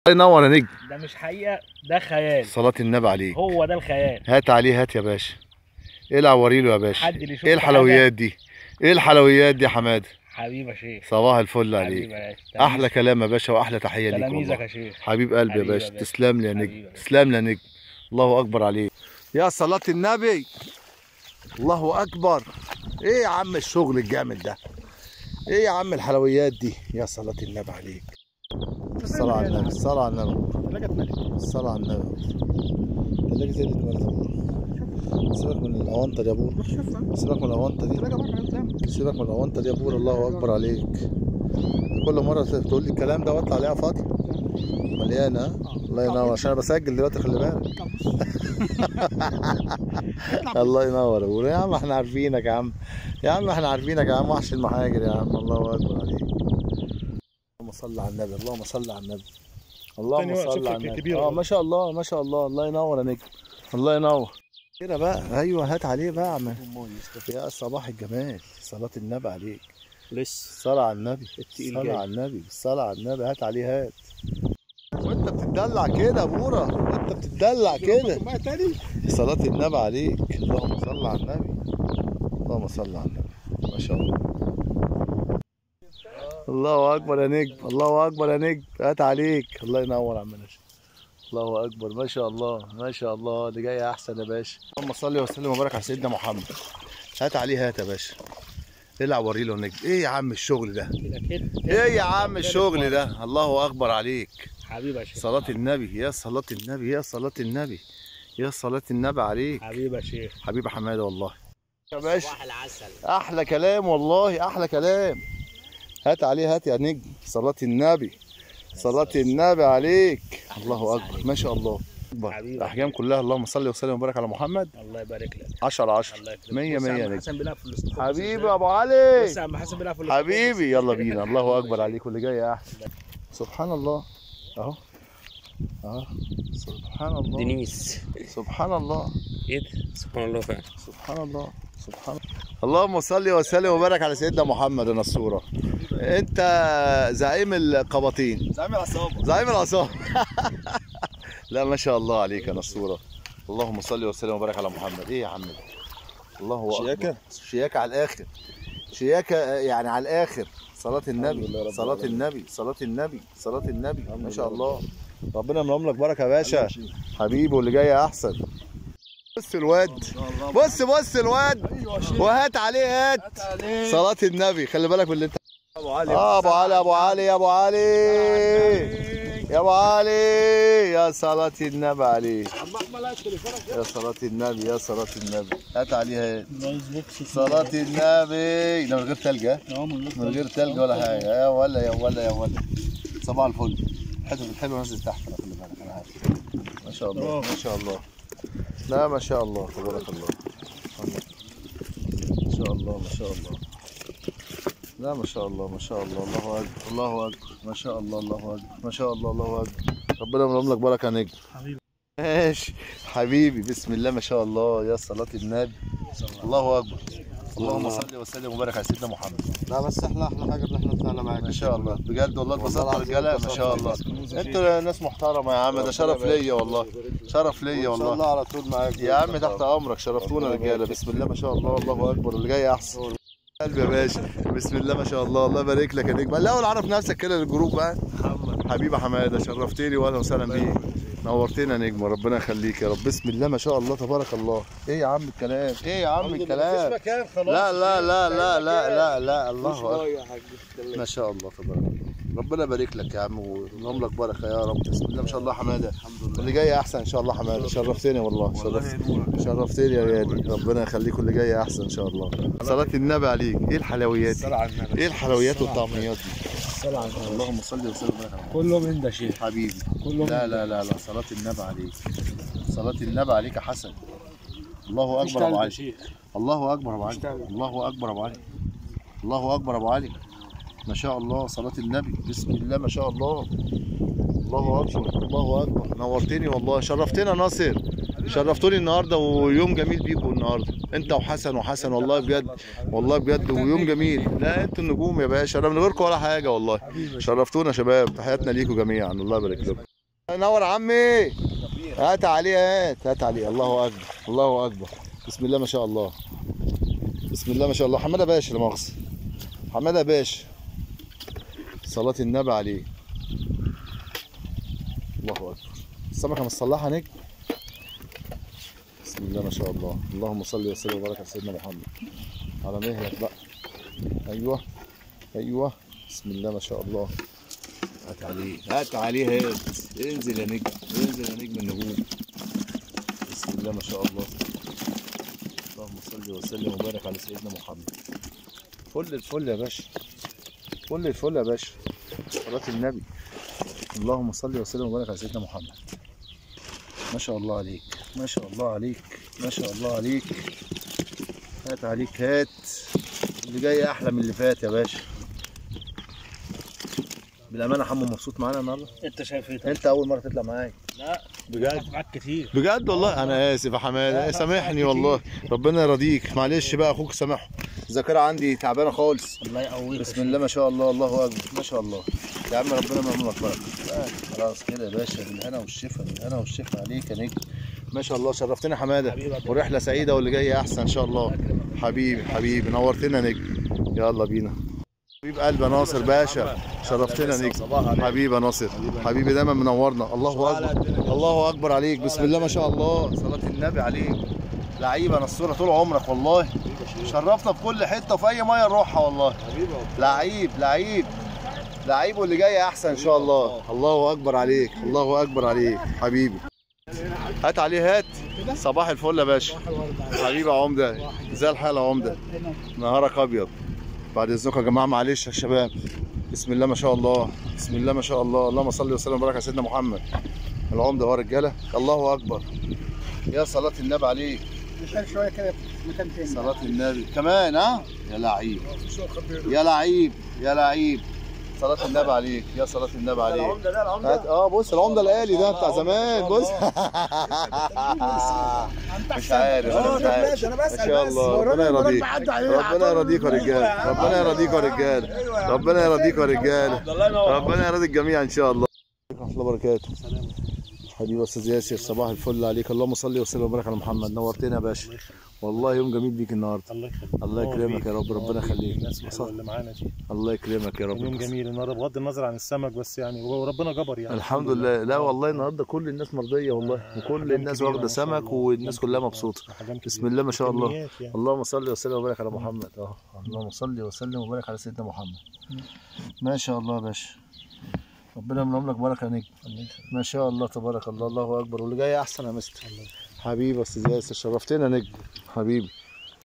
الله ينور يا نجم ده مش حقيقه ده خيال صلاة النبي عليك هو ده الخيال هات عليه هات يا باشا ايه العواريله يا باشا حد اللي يشوف ايه حاجة. الحلويات دي ايه الحلويات دي يا حماده حبيبي يا شيخ صباح الفل حبيبي عليك يا باشا. احلى كلام يا باشا واحلى تحيه ليك تلاميذك والله يا شيخ حبيب قلبي يا حبيبي يا باشا باشا. تسلم لي يا حبيبي نجم يا باشا. تسلم لي يا نجم الله اكبر عليك يا صلاة النبي الله اكبر ايه يا عم الشغل الجامد ده ايه يا عم الحلويات دي يا صلاة النبي عليك الصلاة على النبي الصلاة على النبي الصلاة على النبي تلاقي زي اللي اتملت والله سيبك من الاونطه دي يا ابو سيبك من الاونطه دي سيبك من الاونطه دي يا ابو الله اكبر عليك كل مره تقول لي الكلام ده واطلع عليها فاضي مليانه ها؟ الله ينور عشان انا بسجل دلوقتي خلي بالك الله ينور يا ابو يا عم احنا عارفينك يا عم يا عم احنا عارفينك يا عم وحش المحاجر يا عم الله اكبر عليك اللهم صل على النبي اللهم صل على النبي اللهم تاني وقت صل على شفتك النبي كبير اه والله. ما شاء الله ما شاء الله الله ينور يا نجم الله ينور كده بقى ايوه هات عليه بقى يا عم يا صباح الجمال صلاة النبي عليك لسه الصلاة على النبي التقيل الصلاة جاي. على النبي الصلاة على النبي هات عليه هات وانت بتدلع كده يا بورا وانت بتدلع كده صلاة النبي عليك اللهم صل على النبي اللهم صل على النبي ما شاء الله الله اكبر يا نجم الله اكبر يا نجم هات عليك الله ينور عم نشا الله اكبر ما شاء الله ما شاء الله اللي جاي احسن يا باشا اللهم صل وسلم وبارك على سيدنا محمد هات عليه هات يا باشا العب وريله النجم ايه يا عم الشغل ده كده كده ايه يا عم الشغل ده الله اكبر عليك حبيبي يا شيخ صلاة النبي يا صلاة النبي يا صلاة النبي يا صلاة النبي عليك حبيبي يا شيخ حبيبي حماده والله يا باشا صباح العسل احلى كلام والله احلى كلام هات عليه هات يا نجم صلاة النبي صلاة النبي عليك الله اكبر ما شاء الله اكبر حبيبي. الاحجام كلها اللهم صل وسلم وبارك على محمد الله يبارك لك 10 10 الله يكرمك 100 بص يا 100 عم نجم حسن بيلعب في الاستخبار حبيبي يا ابو علي بص يا عم حسن بيلعب في الاستخبار حبيبي يلا بينا الله اكبر عليك واللي جاي احسن سبحان الله اهو اهو سبحان الله دينيس سبحان الله ايه ده سبحان الله فعلا سبحان الله سبحان الله اللهم صل وسلم وبارك على سيدنا محمد يا نصوره انت زعيم القباطين زعيم العصابه زعيم العصابه لا ما شاء الله عليك يا نصوره اللهم صل وسلم وبارك على محمد ايه يا عم ده الله اكبر شياكة؟ شياكه على الاخر شياكه يعني على الاخر صلاة الحمد لله النبي رب صلاة العالمين. النبي صلاة النبي صلاة النبي ما لله شاء رب الله ربنا يملم لك بركه يا باشا حبيبي واللي جاي احسن بص الواد بص بص الواد وهات عليه هات صلاة النبي خلي بالك من اللي انت ابو علي اه ابو علي ابو علي يا ابو علي يا ابو علي يا صلاة النبي عليك يا صلاة النبي يا صلاة النبي هات عليها هات صلاة النبي ده من غير تلج ها من غير تلج ولا حاجة يا ولا يا ولا يا ولا صباح الفل الحتة الحلوة نزل تحت أنا خلي بالك انا عارف ما شاء الله ما شاء الله لا ما شاء الله تبارك الله ما شاء الله ما شاء الله لا ما شاء الله ما شاء الله الله اكبر الله اكبر ما شاء الله الله اكبر ما شاء الله الله اكبر ربنا يملم لك بركه يا نجم حبيبي. ماشي حبيبي بسم الله ما شاء الله يا صلاه النبي الله اكبر اللهم صل وسلم وبارك على سيدنا محمد لا بس احنا احلى حاجه ان احنا طلعنا معاك ما شاء الله بجد والله اتبسطت العظيم رجاله ما اتبسطت. شاء الله انتوا ناس محترمه يا عم ده شرف ليا والله شرف ليا ان شاء والله الله على طول معاك يا عم تحت امرك شرفتونا رجاله بسم الله ما شاء الله الله اكبر اللي جاي احسن قلبي يا باشا بسم الله ما شاء الله الله يبارك لك يا نجم الاول عرف نفسك كده للجروب بقى حبيبي حماده شرفتني واهلا وسهلا بيك نورتنا يا نجم ربنا يخليك يا رب بسم الله ما شاء الله تبارك الله ايه يا عم الكلام ايه يا عم الكلام مكان خلاص لا لا لا لا لا لا لا الله اكبر يا حاج ما شاء الله تبارك الله ربنا يبارك لك يا عم وينعم لك بركه يا رب بسم الله ما شاء الله حماده الحمد لله اللي جاي احسن ان شاء الله حماده شرفتني والله شرفت شرفتني يا غالي ربنا يخليك اللي جاي احسن ان شاء الله صلاه النبي عليك ايه الحلويات دي الصلاة على النبي ايه الحلويات والطعميات دي الصلاة على النبي. اللهم صل وسلم وبارك على محمد. كله من ده شيخ حبيبي كله لا لا لا لا صلاه النبي عليك صلاه النبي عليك يا حسن الله اكبر ابو علي شيخ الله اكبر ابو علي اشتغل. الله اكبر ابو علي الله اكبر ابو علي ما شاء الله صلاة النبي بسم الله ما شاء الله الله اكبر الله اكبر نورتني والله شرفتنا يا ناصر شرفتوني النهارده ويوم جميل بيكم النهارده انت وحسن وحسن والله بجد والله بجد ويوم جميل لا انتوا النجوم يا باشا انا من غيركم ولا حاجه والله شرفتونا يا شباب تحياتنا ليكم جميعا الله يبارك لكم نور عمي هات عليه هات هات عليه الله اكبر الله اكبر بسم الله ما شاء الله بسم الله ما شاء الله حماده باشا لا مؤاخذه حماده باشا صلاة النبي عليه الله اكبر السمكه مصلحه نجم بسم الله ما شاء الله اللهم صل وسلم وبارك على سيدنا محمد على مهلك بقى ايوه ايوه بسم الله ما شاء الله هات عليه هات عليه هات انزل يا نجم انزل يا نجم النجوم بسم الله ما شاء الله اللهم صل وسلم وبارك على سيدنا محمد فل الفل يا باشا فل الفل يا باشا صلاة النبي اللهم صل وسلم وبارك على سيدنا محمد ما شاء الله عليك ما شاء الله عليك ما شاء الله عليك هات عليك هات اللي جاي احلى من اللي فات يا باشا بالامانه حمو مبسوط معانا النهارده انت شايف ايه انت اول مره تطلع معايا لا بجد معاك كتير بجد والله انا اسف يا حماده سامحني والله ربنا يرضيك معلش بقى اخوك سامحه الذاكره عندي تعبانه خالص الله يقويك بسم الله ما شاء الله الله اكبر ما شاء الله يا عم ربنا ما يعملك بركه خلاص كده يا باشا بالهنا والشفا بالهنا والشفا عليك يا نجم ما شاء الله شرفتنا حماده ورحله سعيده واللي جاي احسن ان شاء الله حبيبي حبيبي نورتنا يا نجم يلا بينا حبيب قلب يا ناصر باشا شرفتنا يا نجم حبيبي يا ناصر حبيبي دايما منورنا الله اكبر الله اكبر عليك بسم الله ما شاء الله صلاه النبي عليك لعيبه نصوره طول عمرك والله شرفنا في كل حته وفي اي ميه نروحها والله لعيب لعيب لعيب واللي جاي احسن ان شاء الله الله اكبر عليك الله اكبر عليك حبيبي هات عليه هات صباح الفل يا باشا حبيبي يا عمده زي الحال يا عمده نهارك ابيض بعد اذنكم يا جماعه معلش يا شباب بسم الله ما شاء الله بسم الله ما شاء الله اللهم صل وسلم وبارك على سيدنا محمد العمده هو رجاله الله اكبر يا صلاه النبي عليك نشال شويه كده في مكان تاني صلاة النبي كمان ها يا لعيب يا لعيب يا لعيب صلاة النبي عليك يا صلاة النبي عليك العمده ده العمده هات اه بص العمدة الآلي ده بتاع زمان بص مش عارف انا مش عارف ماشي انا ما بسال شاء بس الله هو ربنا الراجل يرضيك مربع عدى عليه ربنا عطاه يرضيك يا رجال ربنا يرضيك يا رجال ربنا يرضيك يا رجال ربنا يرضي الجميع ان شاء الله ورحمة الله وبركاته حبيبي استاذ ياسر صباح الفل عليك اللهم صل وسلم وبارك على محمد نورتنا يا باشا والله يوم جميل بيك النهارده الله يخليك الله يكرمك يا رب ربنا يخليك الناس الحلوه اللي معانا دي الله يكرمك يا رب كان يوم جميل النهارده بغض النظر عن السمك بس يعني وربنا جبر يعني الحمد لله لا والله النهارده كل الناس مرضيه والله وكل الناس واخده سمك والناس كلها مبسوطه بسم الله ما شاء الله كميات يعني. اللهم صل وسلم وبارك على محمد اه اللهم صل وسلم وبارك على سيدنا محمد ما شاء الله يا باشا ربنا يمنعهم لك بركه يا نجم ما شاء الله تبارك الله الله اكبر واللي جاي احسن يا مستر حبيبي يا استاذ ياسر شرفتنا يا نجم حبيبي